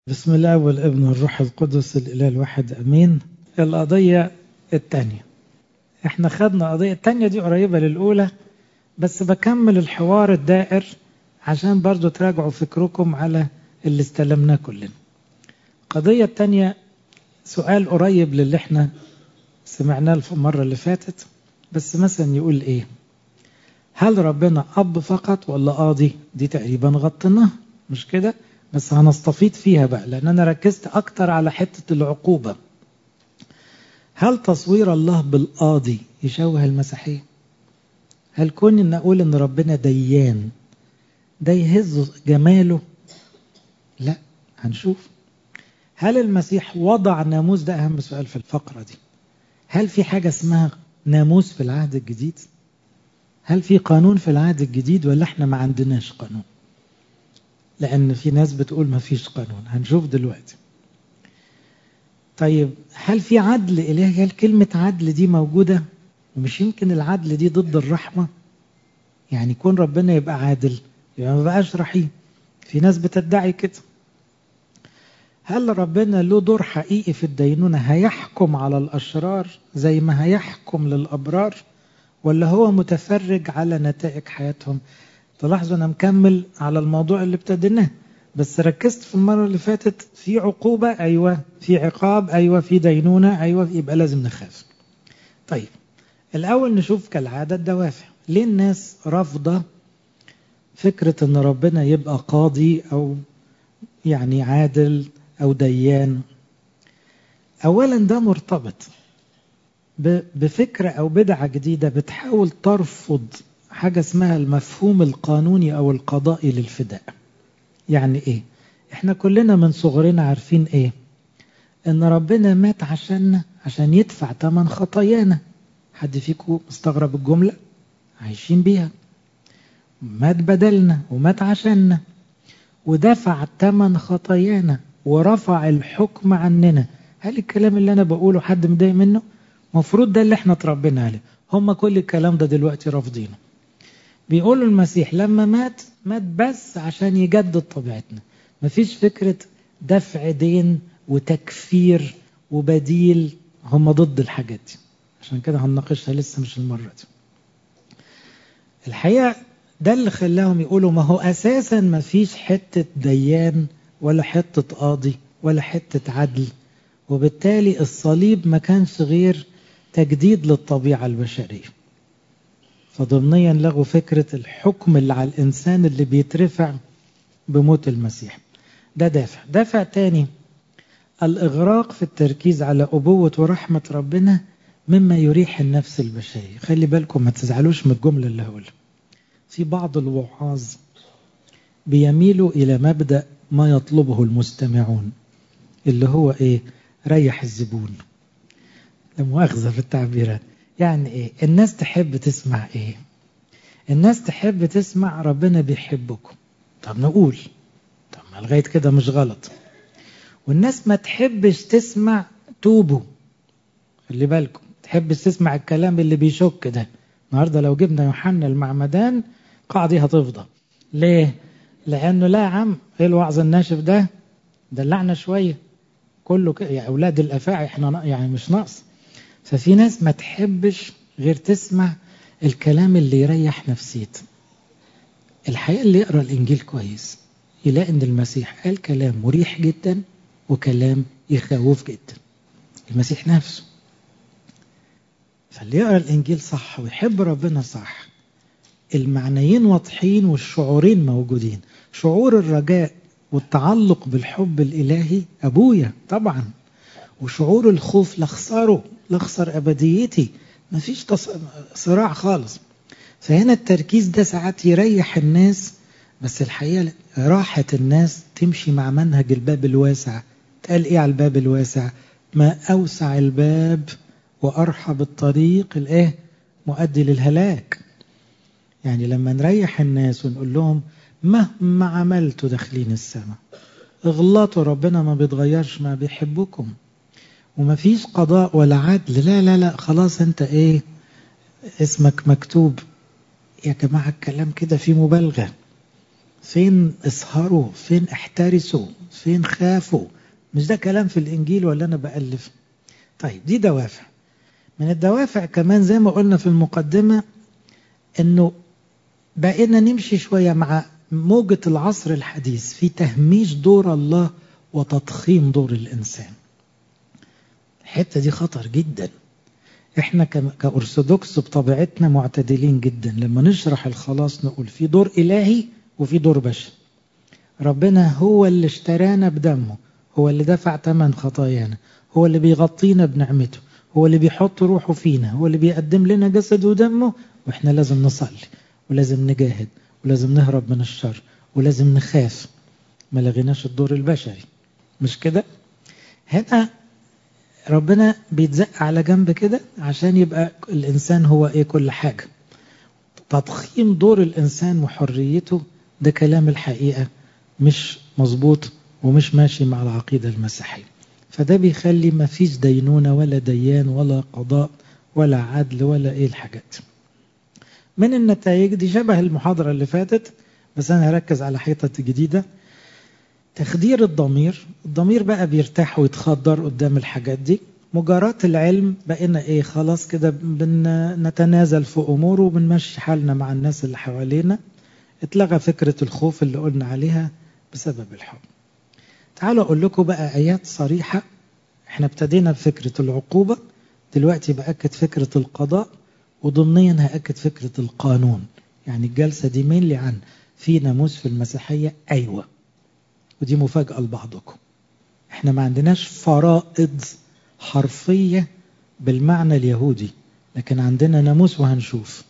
بسم الله والابن والروح القدس الإله الواحد أمين القضية الثانية احنا خدنا قضية الثانية دي قريبة للأولى بس بكمل الحوار الدائر عشان برضو تراجعوا فكركم على اللي استلمناه كلنا القضية الثانية سؤال قريب للي احنا سمعناه المرة اللي فاتت بس مثلا يقول ايه هل ربنا أب فقط ولا قاضي دي تقريبا غطيناها مش كده بس هنستفيد فيها بقى لأن أنا ركزت أكتر على حتة العقوبة هل تصوير الله بالقاضي يشوه المسيحية هل كون ان اقول ان ربنا ديان ده يهز جماله لا هنشوف هل المسيح وضع ناموس ده اهم سؤال في الفقرة دي هل في حاجة اسمها ناموس في العهد الجديد هل في قانون في العهد الجديد ولا احنا ما عندناش قانون لان في ناس بتقول ما فيش قانون هنشوف دلوقتي طيب هل في عدل إلهي هل كلمة عدل دي موجودة ومش يمكن العدل دي ضد الرحمة يعني يكون ربنا يبقى عادل يبقى ما بقاش رحيم في ناس بتدعي كده هل ربنا له دور حقيقي في الدينونة هيحكم على الأشرار زي ما هيحكم للأبرار ولا هو متفرج على نتائج حياتهم تلاحظوا أنا مكمل على الموضوع اللي ابتديناه بس ركزت في المرة اللي فاتت في عقوبة أيوة في عقاب أيوة في دينونة أيوة يبقى لازم نخاف طيب الأول نشوف كالعادة الدوافع ليه الناس رافضة فكرة أن ربنا يبقى قاضي أو يعني عادل أو ديان أولا ده مرتبط بفكرة أو بدعة جديدة بتحاول ترفض حاجة اسمها المفهوم القانوني أو القضائي للفداء يعني ايه احنا كلنا من صغرنا عارفين ايه ان ربنا مات عشاننا عشان يدفع ثمن خطايانا حد فيكم مستغرب الجملة عايشين بيها مات بدلنا ومات عشاننا ودفع ثمن خطايانا ورفع الحكم عننا هل الكلام اللي انا بقوله حد مضايق منه مفروض ده اللي احنا اتربينا عليه هم كل الكلام ده دلوقتي رافضينه بيقولوا المسيح لما مات مات بس عشان يجدد طبيعتنا مفيش فكرة دفع دين وتكفير وبديل هم ضد الحاجات دي عشان كده هنناقشها لسه مش المرة دي الحقيقة ده اللي خلاهم يقولوا ما هو أساسا مفيش حتة ديان ولا حتة قاضي ولا حتة عدل وبالتالي الصليب ما كانش غير تجديد للطبيعة البشرية فضمنيا لغوا فكرة الحكم اللي على الإنسان اللي بيترفع بموت المسيح ده دافع دافع تاني الإغراق في التركيز على أبوة ورحمة ربنا مما يريح النفس البشرية خلي بالكم ما تزعلوش من الجملة اللي هقولها في بعض الوعاظ بيميلوا إلى مبدأ ما يطلبه المستمعون اللي هو إيه ريح الزبون لا مؤاخذة في التعبيرات يعني ايه الناس تحب تسمع ايه الناس تحب تسمع ربنا بيحبكم طب نقول طب ما لغايه كده مش غلط والناس ما تحبش تسمع توبوا خلي بالكم تحبش تسمع الكلام اللي بيشك ده النهارده لو جبنا يوحنا المعمدان قاعدي هتفضى ليه لانه لا يا عم ايه الوعظ الناشف ده دلعنا شويه كله ك... يا اولاد الافاعي احنا يعني مش ناقص ففي ناس ما تحبش غير تسمع الكلام اللي يريح نفسيتها الحقيقة اللي يقرأ الإنجيل كويس يلاقي إن المسيح قال كلام مريح جدا وكلام يخوف جدا المسيح نفسه فاللي يقرأ الإنجيل صح ويحب ربنا صح المعنيين واضحين والشعورين موجودين شعور الرجاء والتعلق بالحب الإلهي أبويا طبعا وشعور الخوف لخسره لخسر أبديتي مفيش تص... صراع خالص فهنا التركيز ده ساعات يريح الناس بس الحقيقة راحة الناس تمشي مع منهج الباب الواسع تقال ايه على الباب الواسع ما أوسع الباب وأرحب الطريق الايه مؤدي للهلاك يعني لما نريح الناس ونقول لهم مهما عملتوا داخلين السماء اغلطوا ربنا ما بيتغيرش ما بيحبكم ومفيش قضاء ولا عدل لا لا لا خلاص انت ايه اسمك مكتوب يا جماعة الكلام كده فيه مبالغة فين اسهروا فين احترسوا فين خافوا مش ده كلام في الإنجيل ولا أنا بألف طيب دي دوافع من الدوافع كمان زي ما قلنا في المقدمة أنه بقينا نمشي شوية مع موجة العصر الحديث في تهميش دور الله وتضخيم دور الإنسان الحتة دي خطر جدا احنا كأرثوذكس بطبيعتنا معتدلين جدا لما نشرح الخلاص نقول في دور إلهي وفي دور بشري ربنا هو اللي اشترانا بدمه هو اللي دفع ثمن خطايانا هو اللي بيغطينا بنعمته هو اللي بيحط روحه فينا هو اللي بيقدم لنا جسد ودمه واحنا لازم نصلي ولازم نجاهد ولازم نهرب من الشر ولازم نخاف ما لغيناش الدور البشري مش كده هنا ربنا بيتزق على جنب كده عشان يبقى الإنسان هو إيه كل حاجة تضخيم دور الإنسان وحريته ده كلام الحقيقة مش مظبوط ومش ماشي مع العقيدة المسيحية فده بيخلي ما فيش دينونة ولا ديان ولا قضاء ولا عدل ولا إيه الحاجات من النتائج دي شبه المحاضرة اللي فاتت بس أنا هركز على حيطة جديدة تخدير الضمير الضمير بقى بيرتاح ويتخدر قدام الحاجات دي مجاراة العلم بقينا ايه خلاص كده بنتنازل في اموره وبنمشي حالنا مع الناس اللي حوالينا اتلغى فكرة الخوف اللي قلنا عليها بسبب الحب تعالوا اقول لكم بقى ايات صريحة احنا ابتدينا بفكرة العقوبة دلوقتي بأكد فكرة القضاء وضمنيا هأكد فكرة القانون يعني الجلسة دي مين اللي عن في ناموس في المسيحية أيوة ودي مفاجأة لبعضكم احنا ما عندناش فرائض حرفية بالمعنى اليهودي لكن عندنا ناموس وهنشوف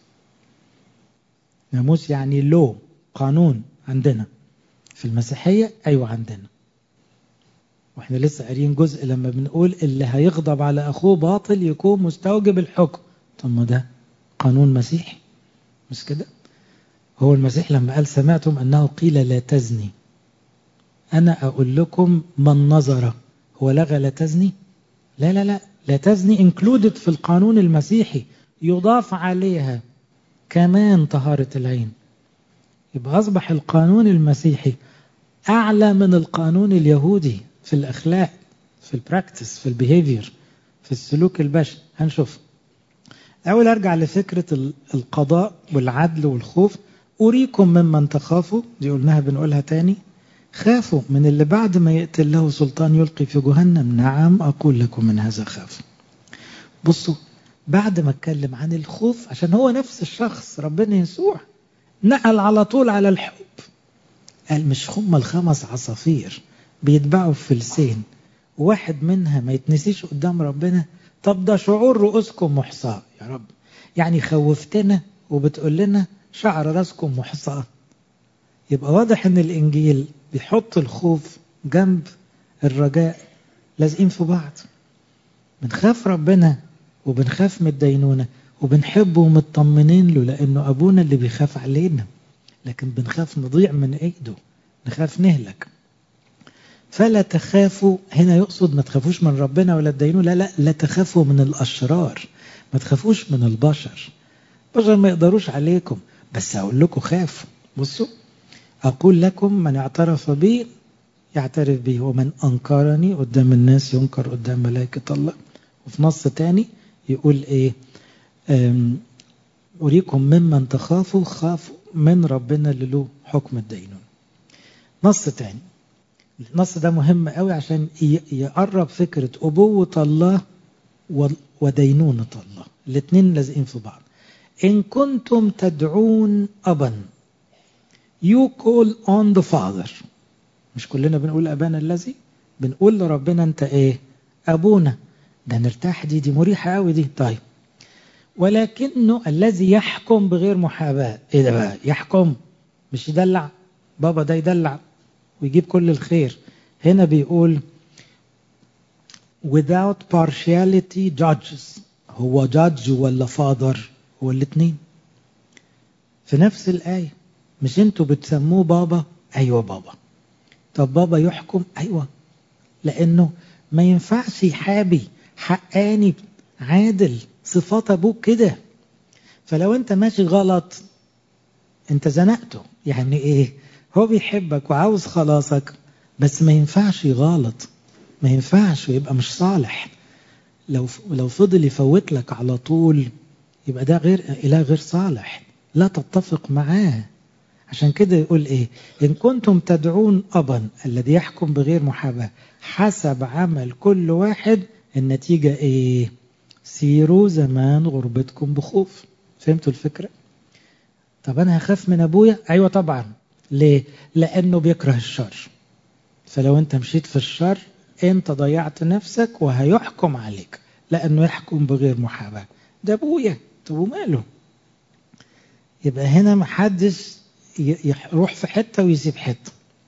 ناموس يعني لو قانون عندنا في المسيحية أيوة عندنا واحنا لسه قاريين جزء لما بنقول اللي هيغضب على أخوه باطل يكون مستوجب الحكم طب ما ده قانون مسيحي مش كده هو المسيح لما قال سمعتم أنه قيل لا تزني أنا أقول لكم من نظر هو لغى لا تزني لا لا لا لا تزني انكلودد في القانون المسيحي يضاف عليها كمان طهارة العين يبقى أصبح القانون المسيحي أعلى من القانون اليهودي في الأخلاق في البراكتس في البيهيفير في السلوك البشري هنشوف أول أرجع لفكرة القضاء والعدل والخوف أريكم ممن تخافوا دي قلناها بنقولها تاني خافوا من اللي بعد ما يقتل له سلطان يلقي في جهنم نعم أقول لكم من هذا خاف بصوا بعد ما اتكلم عن الخوف عشان هو نفس الشخص ربنا يسوع نقل على طول على الحب قال مش هم الخمس عصافير بيتباعوا في فلسين واحد منها ما يتنسيش قدام ربنا طب ده شعور رؤوسكم محصاة يا رب يعني خوفتنا وبتقول لنا شعر راسكم محصاة يبقى واضح ان الانجيل بيحط الخوف جنب الرجاء لازقين في بعض بنخاف ربنا وبنخاف من الدينونة وبنحبه ومطمنين له لأنه أبونا اللي بيخاف علينا لكن بنخاف نضيع من إيده نخاف نهلك فلا تخافوا هنا يقصد ما تخافوش من ربنا ولا الدينونة لا لا لا تخافوا من الأشرار ما تخافوش من البشر البشر ما يقدروش عليكم بس أقول لكم خافوا بصوا أقول لكم من اعترف بي يعترف بي ومن أنكرني قدام الناس ينكر قدام ملائكة الله وفي نص تاني يقول إيه أريكم ممن تخافوا خافوا من ربنا اللي له حكم الدينون نص تاني النص ده مهم قوي عشان يقرب فكرة أبوة الله ودينونة الله الاثنين لازقين في بعض إن كنتم تدعون أبا You call on the Father مش كلنا بنقول أبانا الذي بنقول لربنا أنت إيه أبونا ده نرتاح دي دي مريحة قوي دي طيب ولكنه الذي يحكم بغير محاباة إيه ده بقى يحكم مش يدلع بابا ده يدلع ويجيب كل الخير هنا بيقول without partiality judges هو judge ولا father هو الاثنين في نفس الآية مش انتوا بتسموه بابا ايوه بابا طب بابا يحكم ايوه لانه ما ينفعش يحابي حقاني عادل صفات ابوك كده فلو انت ماشي غلط انت زنقته يعني ايه هو بيحبك وعاوز خلاصك بس ما ينفعش يغلط ما ينفعش ويبقى مش صالح لو لو فضل يفوت لك على طول يبقى ده غير إله غير صالح لا تتفق معاه عشان كده يقول ايه ان كنتم تدعون ابا الذي يحكم بغير محاباه حسب عمل كل واحد النتيجه ايه سيروا زمان غربتكم بخوف فهمتوا الفكره طب انا هخاف من ابويا ايوه طبعا ليه لانه بيكره الشر فلو انت مشيت في الشر انت ضيعت نفسك وهيحكم عليك لانه يحكم بغير محاباه ده ابويا طب وماله يبقى هنا محدش يروح في حته ويسيب حته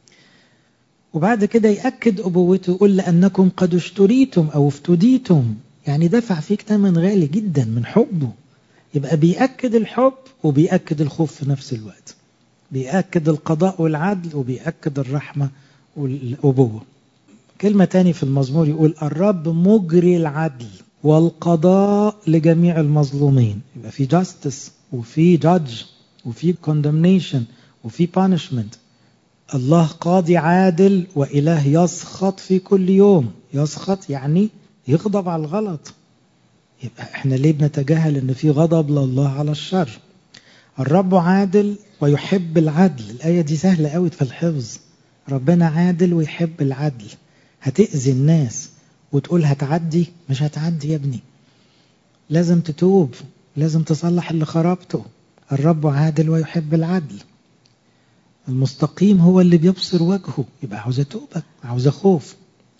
وبعد كده يأكد أبوته يقول لأنكم قد اشتريتم أو افتديتم يعني دفع فيك ثمن غالي جدا من حبه يبقى بيأكد الحب وبيأكد الخوف في نفس الوقت بيأكد القضاء والعدل وبيأكد الرحمة والأبوة كلمة تاني في المزمور يقول الرب مجري العدل والقضاء لجميع المظلومين يبقى في جاستس وفي جادج وفي condemnation وفي punishment الله قاضي عادل وإله يسخط في كل يوم يسخط يعني يغضب على الغلط يبقى احنا ليه بنتجاهل ان في غضب لله على الشر الرب عادل ويحب العدل الآية دي سهلة قوي في الحفظ ربنا عادل ويحب العدل هتأذي الناس وتقول هتعدي مش هتعدي يا ابني لازم تتوب لازم تصلح اللي خربته الرب عادل ويحب العدل المستقيم هو اللي بيبصر وجهه يبقى عاوز توبة عاوز خوف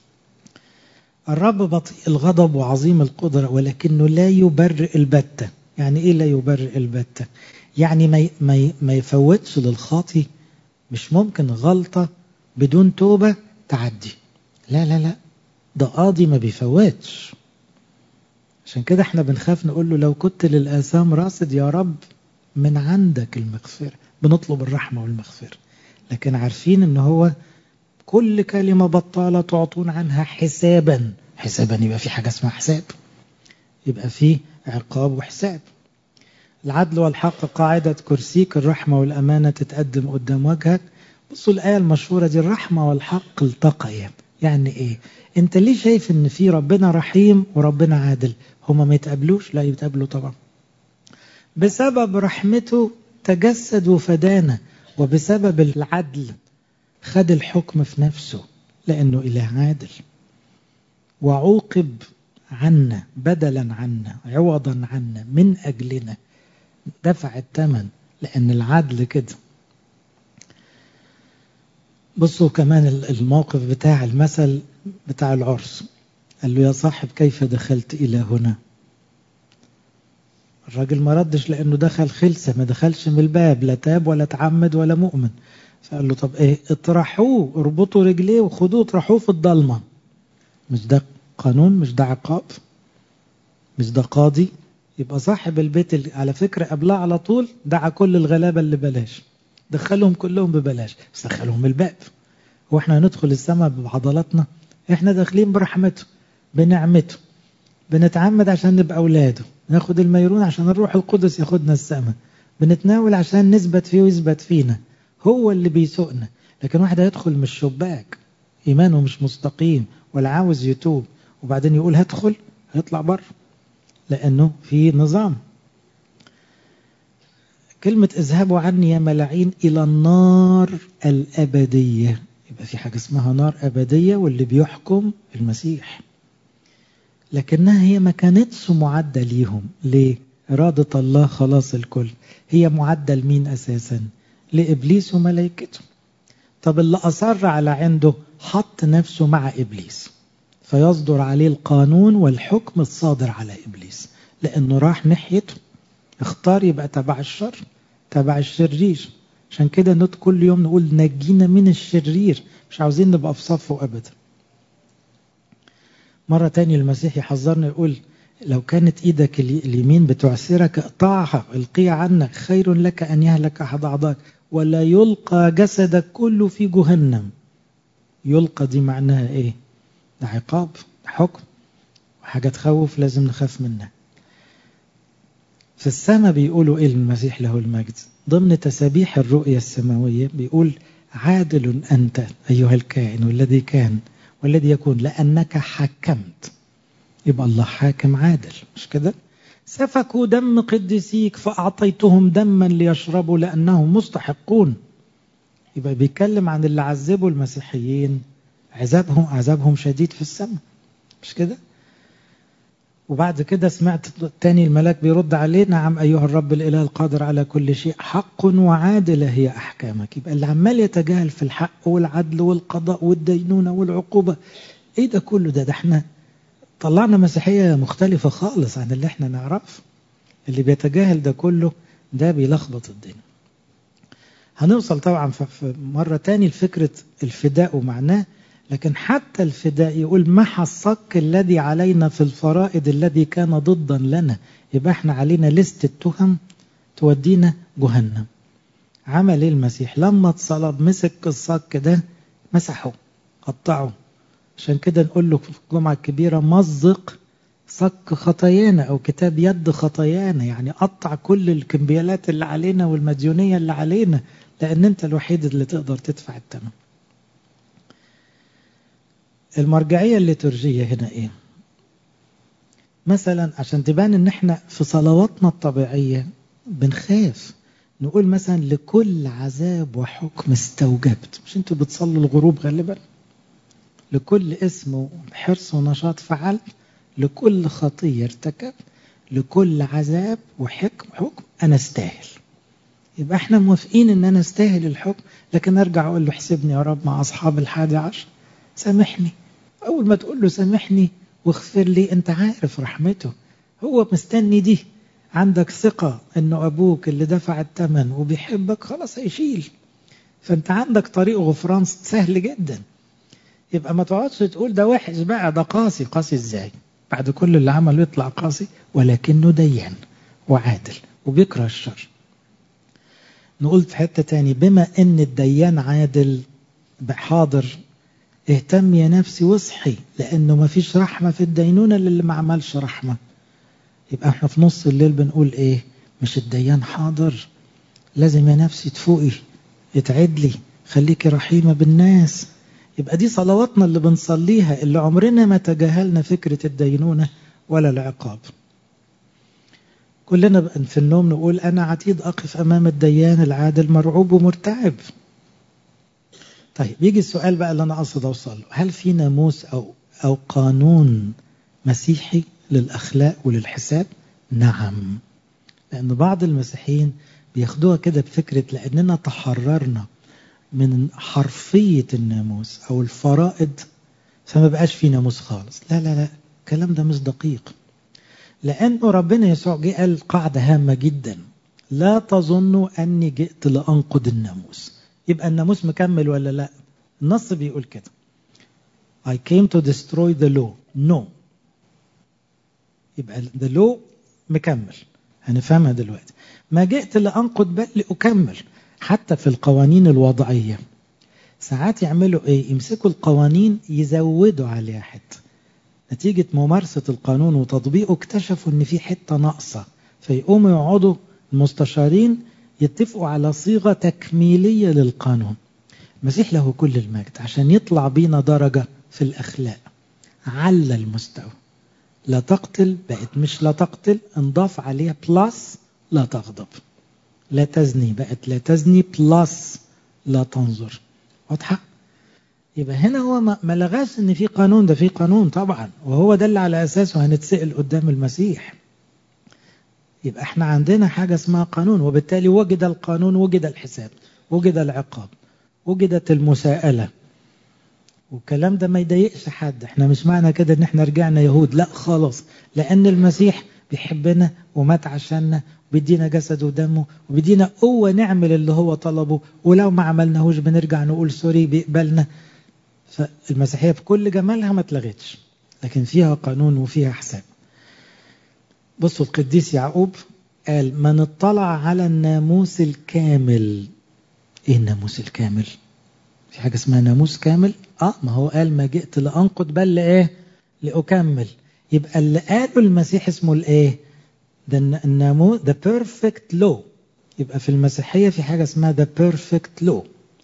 الرب بطيء الغضب وعظيم القدرة ولكنه لا يبرئ البتة يعني ايه لا يبرئ البتة يعني ما ما ما يفوتش للخاطي مش ممكن غلطة بدون توبة تعدي لا لا لا ده قاضي ما بيفوتش عشان كده احنا بنخاف نقول له لو كنت للآثام راصد يا رب من عندك المغفرة بنطلب الرحمة والمغفرة لكن عارفين ان هو كل كلمة بطالة تعطون عنها حسابا حسابا يبقى في حاجة اسمها حساب يبقى في عقاب وحساب العدل والحق قاعدة كرسيك الرحمة والأمانة تتقدم قدام وجهك بصوا الآية المشهورة دي الرحمة والحق التقيا يعني إيه أنت ليه شايف إن في ربنا رحيم وربنا عادل هما ما يتقابلوش لا يتقابلوا طبعا بسبب رحمته تجسد وفدانا وبسبب العدل خد الحكم في نفسه لأنه إله عادل وعوقب عنا بدلا عنا عوضا عنا من أجلنا دفع الثمن لأن العدل كده بصوا كمان الموقف بتاع المثل بتاع العرس قال له يا صاحب كيف دخلت إلى هنا الراجل ما ردش لأنه دخل خلسة ما دخلش من الباب لا تاب ولا تعمد ولا مؤمن فقال له طب ايه اطرحوه اربطوا رجليه وخدوه اطرحوه في الضلمة مش ده قانون مش ده عقاب مش ده قاضي يبقى صاحب البيت اللي على فكرة قبلها على طول دعا كل الغلابة اللي بلاش دخلهم كلهم ببلاش بس دخلهم الباب هو احنا هندخل السماء بعضلاتنا احنا داخلين برحمته بنعمته بنتعمد عشان نبقى اولاده ناخد الميرون عشان الروح القدس ياخدنا السماء بنتناول عشان نثبت فيه ويثبت فينا هو اللي بيسوقنا لكن واحد هيدخل من الشباك ايمانه مش مستقيم ولا عاوز يتوب وبعدين يقول هدخل هيطلع بره لانه في نظام كلمة اذهبوا عني يا ملاعين إلى النار الأبدية يبقى في حاجة اسمها نار أبدية واللي بيحكم المسيح لكنها هي ما كانتش معدة ليهم ليه؟ إرادة الله خلاص الكل هي معدة لمين أساسا؟ لإبليس وملائكته طب اللي أصر على عنده حط نفسه مع إبليس فيصدر عليه القانون والحكم الصادر على إبليس لأنه راح ناحيته اختار يبقى تبع الشر تبع الشرير عشان كده نت كل يوم نقول نجينا من الشرير مش عاوزين نبقى في صفه أبدا مرة تاني المسيح يحذرنا يقول لو كانت ايدك اليمين بتعسرك اقطعها القيها عنك خير لك ان يهلك احد اعضائك ولا يلقى جسدك كله في جهنم يلقى دي معناها ايه ده عقاب ده حكم وحاجة تخوف لازم نخاف منها في السماء بيقولوا ايه المسيح له المجد ضمن تسابيح الرؤية السماوية بيقول عادل أنت أيها الكائن والذي كان والذي يكون لأنك حكمت يبقى الله حاكم عادل مش كده سفكوا دم قديسيك فأعطيتهم دما ليشربوا لأنهم مستحقون يبقى بيتكلم عن اللي عذبوا المسيحيين عذابهم عذابهم شديد في السماء مش كده وبعد كده سمعت تاني الملاك بيرد عليه نعم أيها الرب الإله القادر على كل شيء حق وعادلة هي أحكامك يبقى اللي عمال يتجاهل في الحق والعدل والقضاء والدينونة والعقوبة إيه ده كله ده ده احنا طلعنا مسيحية مختلفة خالص عن اللي احنا نعرفه اللي بيتجاهل ده كله ده بيلخبط الدنيا هنوصل طبعا في مرة تاني لفكرة الفداء ومعناه لكن حتى الفداء يقول محى الصك الذي علينا في الفرائض الذي كان ضدا لنا يبقى احنا علينا لست التهم تودينا جهنم عمل ايه المسيح لما اتصلب مسك الصك ده مسحه قطعه عشان كده نقول له في الجمعة الكبيرة مزق صك خطايانا أو كتاب يد خطايانا يعني قطع كل الكمبيالات اللي علينا والمديونية اللي علينا لأن أنت الوحيد اللي تقدر تدفع الثمن المرجعية الليتورجية هنا إيه مثلا عشان تبان ان احنا في صلواتنا الطبيعية بنخاف نقول مثلا لكل عذاب وحكم استوجبت مش انتوا بتصلوا الغروب غالبا لكل اسم حرص ونشاط فعلت لكل خطية ارتكب لكل عذاب وحكم حكم أنا استاهل يبقى احنا موافقين ان انا استاهل الحكم لكن ارجع اقول له احسبني يا رب مع اصحاب الحادي عشر سامحني اول ما تقول له سامحني واغفر لي انت عارف رحمته هو مستني دي عندك ثقة انه ابوك اللي دفع الثمن وبيحبك خلاص هيشيل فانت عندك طريق غفران سهل جدا يبقى ما تقعدش تقول ده وحش بقى ده قاسي قاسي ازاي بعد كل اللي عمله يطلع قاسي ولكنه ديان وعادل وبيكره الشر نقول في حتة تاني بما ان الديان عادل حاضر اهتم يا نفسي واصحي لانه ما فيش رحمة في الدينونة للي ما عملش رحمة يبقى احنا في نص الليل بنقول ايه مش الديان حاضر لازم يا نفسي تفوقي اتعدلي خليكي رحيمة بالناس يبقى دي صلواتنا اللي بنصليها اللي عمرنا ما تجاهلنا فكرة الدينونة ولا العقاب كلنا في النوم نقول أنا عتيد أقف أمام الديان العادل مرعوب ومرتعب طيب يجي السؤال بقى اللي أنا أقصد أوصل له هل في ناموس أو, أو قانون مسيحي للأخلاق وللحساب نعم لأن بعض المسيحيين بياخدوها كده بفكرة لأننا تحررنا من حرفية الناموس أو الفرائض فما بقاش في ناموس خالص لا لا لا الكلام ده مش دقيق لأنه ربنا يسوع جه قال قاعدة هامة جدا لا تظنوا أني جئت لأنقض الناموس يبقى الناموس مكمل ولا لا النص بيقول كده I came to destroy the law no يبقى the law مكمل هنفهمها دلوقتي ما جئت لأنقض بل لأكمل حتى في القوانين الوضعية ساعات يعملوا ايه يمسكوا القوانين يزودوا عليها حتة نتيجة ممارسة القانون وتطبيقه اكتشفوا ان في حتة ناقصة فيقوموا يقعدوا المستشارين يتفقوا على صيغة تكميلية للقانون المسيح له كل المجد عشان يطلع بينا درجة في الأخلاق على المستوى لا تقتل بقت مش لا تقتل انضاف عليها بلس لا تغضب لا تزني بقت لا تزني بلس لا تنظر واضحة يبقى هنا هو ما لغاش ان في قانون ده في قانون طبعا وهو ده اللي على اساسه هنتسأل قدام المسيح يبقى احنا عندنا حاجة اسمها قانون وبالتالي وجد القانون وجد الحساب وجد العقاب وجدت المساءلة والكلام ده ما يضايقش حد احنا مش معنى كده ان احنا رجعنا يهود لا خالص لان المسيح بيحبنا ومات عشاننا وبيدينا جسد ودمه وبيدينا قوة نعمل اللي هو طلبه ولو ما عملناهوش بنرجع نقول سوري بيقبلنا فالمسيحية بكل جمالها ما اتلغتش لكن فيها قانون وفيها حساب بصوا القديس يعقوب قال من اطلع على الناموس الكامل ايه الناموس الكامل في حاجة اسمها ناموس كامل اه ما هو قال ما جئت لأنقض بل لإيه لأكمل يبقى اللي قاله المسيح اسمه الايه ده الناموس the perfect law يبقى في المسيحية في حاجة اسمها the perfect law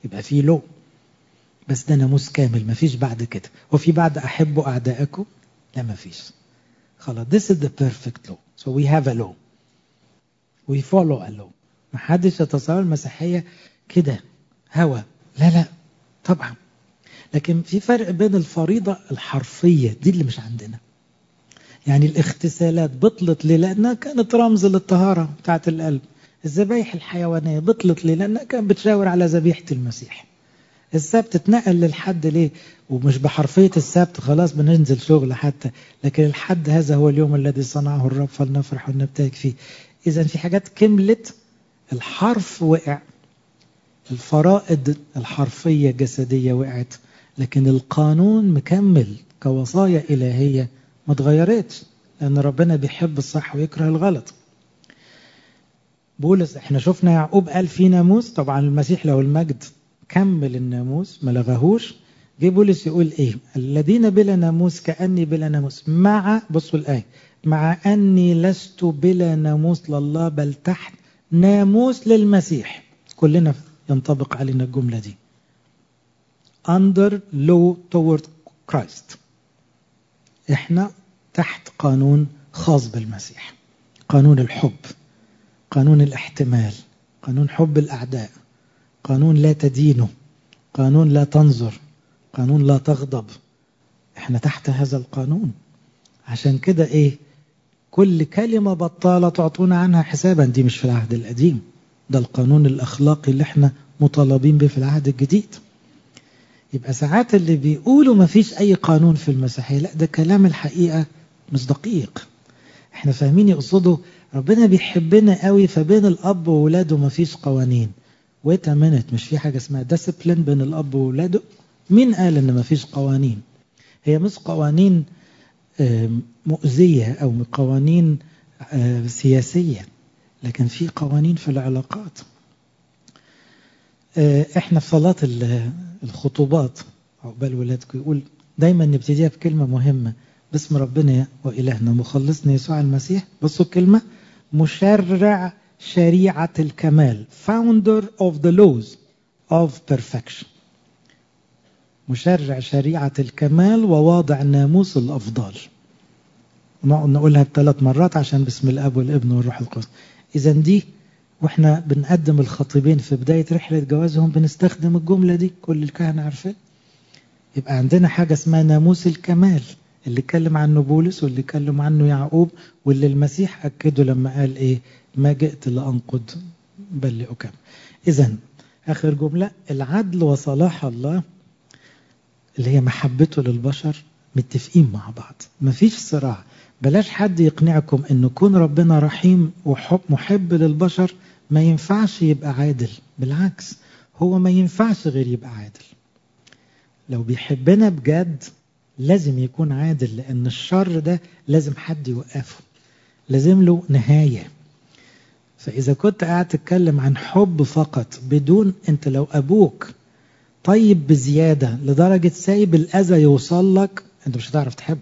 يبقى في لو بس ده ناموس كامل مفيش بعد كده وفي بعد أحبوا أعدائكم لا مفيش خلاص this is the perfect law so we have a law we follow a law محدش يتصور المسيحية كده هوى لا لا طبعا لكن في فرق بين الفريضة الحرفية دي اللي مش عندنا يعني الاغتسالات بطلت ليه لأنها كانت رمز للطهارة بتاعت القلب الذبايح الحيوانية بطلت ليه لأنها كانت بتشاور على ذبيحة المسيح السبت اتنقل للحد ليه ومش بحرفية السبت خلاص بننزل شغل حتى لكن الحد هذا هو اليوم الذي صنعه الرب فلنفرح ونبتهج فيه إذا في حاجات كملت الحرف وقع الفرائض الحرفية جسدية وقعت لكن القانون مكمل كوصايا إلهية ما اتغيرتش لأن ربنا بيحب الصح ويكره الغلط بولس احنا شفنا يعقوب قال في ناموس طبعا المسيح له المجد كمل الناموس ما لغاهوش جه بولس يقول ايه الذين بلا ناموس كأني بلا ناموس مع بصوا الآية مع أني لست بلا ناموس لله بل تحت ناموس للمسيح كلنا ينطبق علينا الجملة دي under law toward Christ احنا تحت قانون خاص بالمسيح قانون الحب قانون الاحتمال قانون حب الأعداء قانون لا تدينه قانون لا تنظر قانون لا تغضب احنا تحت هذا القانون عشان كده ايه كل كلمة بطالة تعطونا عنها حسابا دي مش في العهد القديم ده القانون الأخلاقي اللي احنا مطالبين به في العهد الجديد يبقى ساعات اللي بيقولوا ما فيش أي قانون في المسيحية لا ده كلام الحقيقة مش دقيق احنا فاهمين يقصدوا ربنا بيحبنا قوي فبين الأب وولاده ما فيش قوانين ويت منت مش في حاجة اسمها ديسيبلين بين الأب وولاده مين قال إن ما فيش قوانين هي مش قوانين مؤذية أو قوانين سياسية لكن في قوانين في العلاقات احنا في صلاة الخطوبات عقبال ولادكم يقول دايما نبتديها بكلمة مهمة باسم ربنا وإلهنا مخلصنا يسوع المسيح بصوا الكلمة مشرع شريعة الكمال founder of the laws of perfection مشرع شريعة الكمال وواضع ناموس الأفضال نقولها بثلاث مرات عشان باسم الأب والابن والروح القدس إذا دي واحنا بنقدم الخطيبين في بداية رحلة جوازهم بنستخدم الجملة دي كل الكهنة عارفين يبقى عندنا حاجة اسمها ناموس الكمال اللي اتكلم عنه بولس واللي اتكلم عنه يعقوب واللي المسيح أكده لما قال إيه ما جئت لأنقض بل لأكمل إذا آخر جملة العدل وصلاح الله اللي هي محبته للبشر متفقين مع بعض مفيش صراع بلاش حد يقنعكم انه كون ربنا رحيم وحب محب للبشر ما ينفعش يبقى عادل بالعكس هو ما ينفعش غير يبقى عادل لو بيحبنا بجد لازم يكون عادل لان الشر ده لازم حد يوقفه لازم له نهاية فإذا كنت قاعد تتكلم عن حب فقط بدون أنت لو أبوك طيب بزيادة لدرجة سايب الأذى يوصل لك أنت مش هتعرف تحبه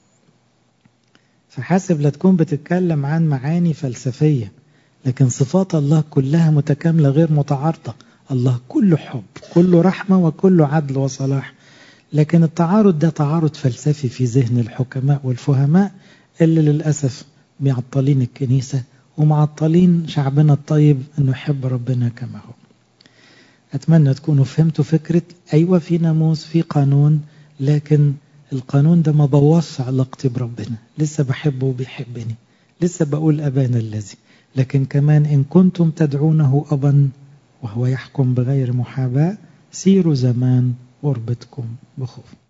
فحاسب لا تكون بتتكلم عن معاني فلسفية لكن صفات الله كلها متكاملة غير متعارضة الله كله حب كله رحمة وكله عدل وصلاح لكن التعارض ده تعارض فلسفي في ذهن الحكماء والفهماء اللي للأسف معطلين الكنيسة ومعطلين شعبنا الطيب أنه يحب ربنا كما هو أتمنى تكونوا فهمتوا فكرة أيوة في ناموس في قانون لكن القانون ده ما بوظش علاقتي بربنا لسه بحبه وبيحبني لسه بقول أبانا الذي لكن كمان إن كنتم تدعونه أبا وهو يحكم بغير محاباة سيروا زمان غربتكم بخوف